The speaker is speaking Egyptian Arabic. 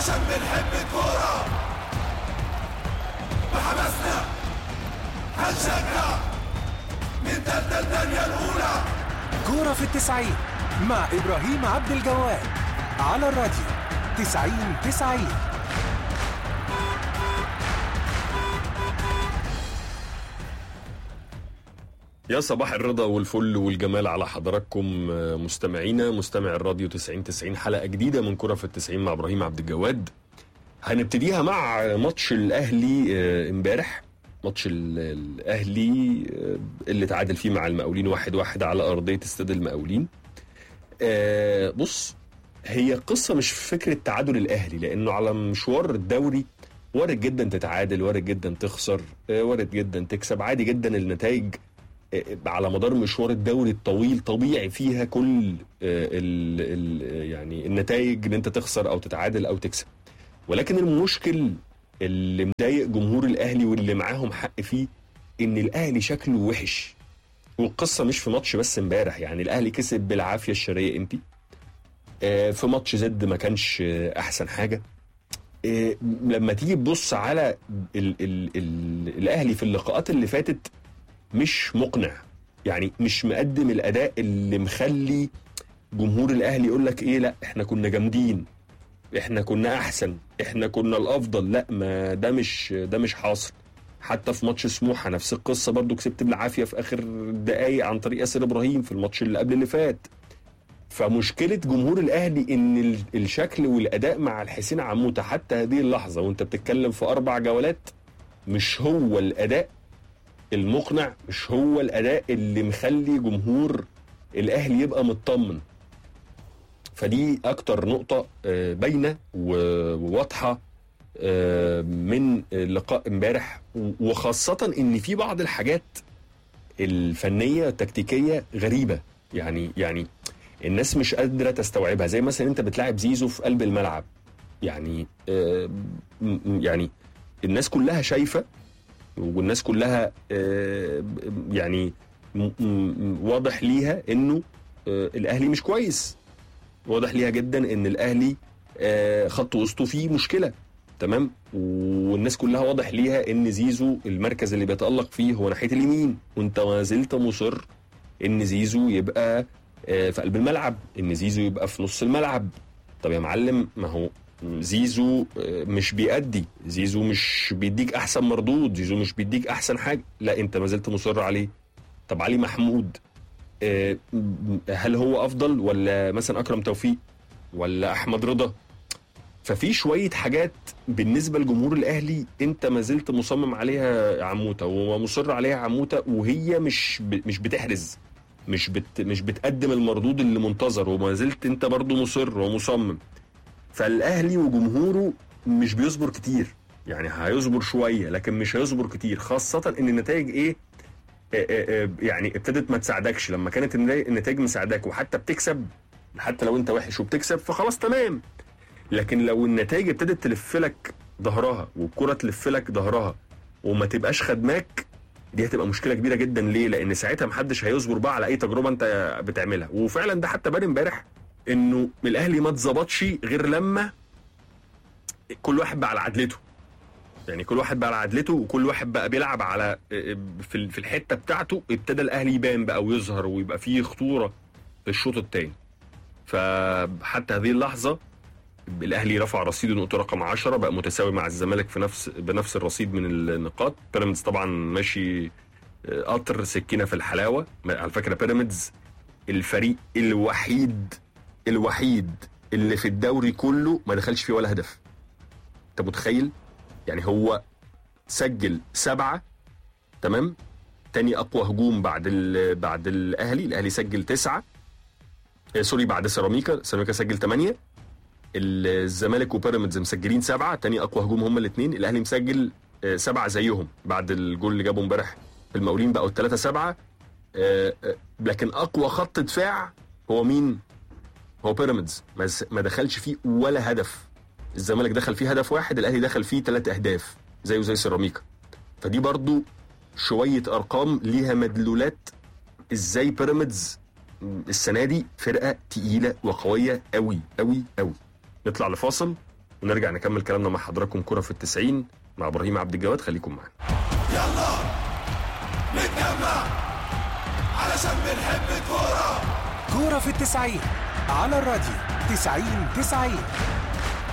عشان بنحب الكورة بحماسنا هنشجع من تالتة الدنيا الأولى كورة في التسعين مع إبراهيم عبد الجواد على الراديو تسعين تسعين يا صباح الرضا والفل والجمال على حضراتكم آه، مستمعينا مستمع الراديو 90 90 حلقة جديدة من كرة في التسعين مع إبراهيم عبد الجواد هنبتديها مع ماتش الأهلي آه، امبارح ماتش ال- الأهلي آه، اللي تعادل فيه مع المقاولين واحد واحد على أرضية استاد المقاولين آه، بص هي قصة مش في فكرة تعادل الأهلي لأنه على مشوار الدوري وارد جدا تتعادل وارد جدا تخسر آه، وارد جدا تكسب عادي جدا النتائج على مدار مشوار الدوري الطويل طبيعي فيها كل آه، ال ال يعني النتائج ان انت تخسر او تتعادل او تكسب ولكن المشكل اللي مضايق جمهور الاهلي واللي معاهم حق فيه ان الاهلي شكله وحش والقصه مش في ماتش بس امبارح يعني الاهلي كسب بالعافيه الشريه انت آه، في ماتش زد ما كانش آه، احسن حاجه آه، لما تيجي تبص على ال ال ال الاهلي في اللقاءات اللي فاتت مش مقنع يعني مش مقدم الاداء اللي مخلي جمهور الاهلي يقول لك ايه لا احنا كنا جامدين احنا كنا احسن احنا كنا الافضل لا ما ده مش ده مش حاصل حتى في ماتش سموحه نفس القصه برضو كسبت بالعافيه في اخر دقايق عن طريق ياسر ابراهيم في الماتش اللي قبل اللي فات فمشكله جمهور الاهلي ان ال- الشكل والاداء مع الحسين عموته حتى هذه اللحظه وانت بتتكلم في اربع جولات مش هو الاداء المقنع مش هو الاداء اللي مخلي جمهور الاهلي يبقى مطمن فدي اكتر نقطه آه، باينه و- وواضحه آه، من لقاء امبارح وخاصه ان في بعض الحاجات الفنيه التكتيكيه غريبه يعني يعني الناس مش قادره تستوعبها زي مثلا انت بتلاعب زيزو في قلب الملعب يعني آه، م- م- يعني الناس كلها شايفه والناس كلها آه، يعني م- م- واضح ليها انه آه، الاهلي مش كويس واضح ليها جدا ان الاهلي آه، خط وسطه فيه مشكله تمام والناس كلها واضح ليها ان زيزو المركز اللي بيتالق فيه هو ناحيه اليمين وانت ما زلت مصر ان زيزو يبقى آه، في قلب الملعب ان زيزو يبقى في نص الملعب طب يا معلم ما هو زيزو آه، مش بيأدي زيزو مش بيديك احسن مردود زيزو مش بيديك احسن حاجه لا انت ما زلت مصر عليه طب علي محمود آه، م- هل هو افضل ولا مثلا اكرم توفيق ولا احمد رضا ففي شويه حاجات بالنسبه لجمهور الاهلي انت ما زلت مصمم عليها يا عموته ومصر عليها يا عموته وهي مش ب... مش بتحرز مش بت... مش بتقدم المردود اللي منتظر وما زلت انت برضو مصر ومصمم فالاهلي وجمهوره مش بيصبر كتير يعني هيصبر شويه لكن مش هيصبر كتير خاصه ان النتائج ايه آه، آه، آه، يعني ابتدت ما تساعدكش لما كانت النا- النتائج مساعداك وحتى بتكسب حتى لو انت وحش وبتكسب فخلاص تمام لكن لو النتائج ابتدت تلف لك ظهرها والكره تلف لك ظهرها وما تبقاش خدماك دي هتبقى مشكله كبيره جدا ليه؟ لان ساعتها محدش هيصبر بقى على اي تجربه انت بتعملها وفعلا ده حتى بان امبارح انه الاهلي ما اتظبطش غير لما كل واحد بقى على عدلته يعني كل واحد بقى على عدلته وكل واحد بقى بيلعب على في ال- في الحته بتاعته ابتدى الاهلي يبان بقى ويظهر ويبقى فيه خطوره في الشوط الثاني فحتى هذه اللحظه الاهلي رفع رصيده نقطه رقم 10 بقى متساوي مع الزمالك في نفس بنفس الرصيد من النقاط بيراميدز طبعا ماشي آه، قطر سكينه في الحلاوه ما- على فكره بيراميدز الفريق الوحيد الوحيد اللي في الدوري كله ما دخلش فيه ولا هدف انت متخيل يعني هو سجل سبعة تمام تاني اقوى هجوم بعد ال بعد الاهلي الاهلي سجل تسعة آه، سوري بعد سيراميكا سيراميكا سجل ثمانية الزمالك وبيراميدز مسجلين سبعة تاني اقوى هجوم هما الاثنين الاهلي مسجل آه، سبعة زيهم بعد الجول اللي جابه امبارح في المقاولين بقوا الثلاثة سبعة آه، آه، لكن اقوى خط دفاع هو مين هو بيراميدز ما ز- ما دخلش فيه ولا هدف الزمالك دخل فيه هدف واحد الاهلي دخل فيه ثلاث اهداف زيه زي سيراميكا فدي برضو شويه ارقام ليها مدلولات ازاي بيراميدز السنه دي فرقه تقيله وقويه قوي قوي قوي نطلع لفاصل ونرجع نكمل كلامنا مع حضراتكم كرة في التسعين مع ابراهيم عبد الجواد خليكم معانا يلا نتجمع علشان بنحب الكورة كورة في التسعين على الراديو تسعين تسعين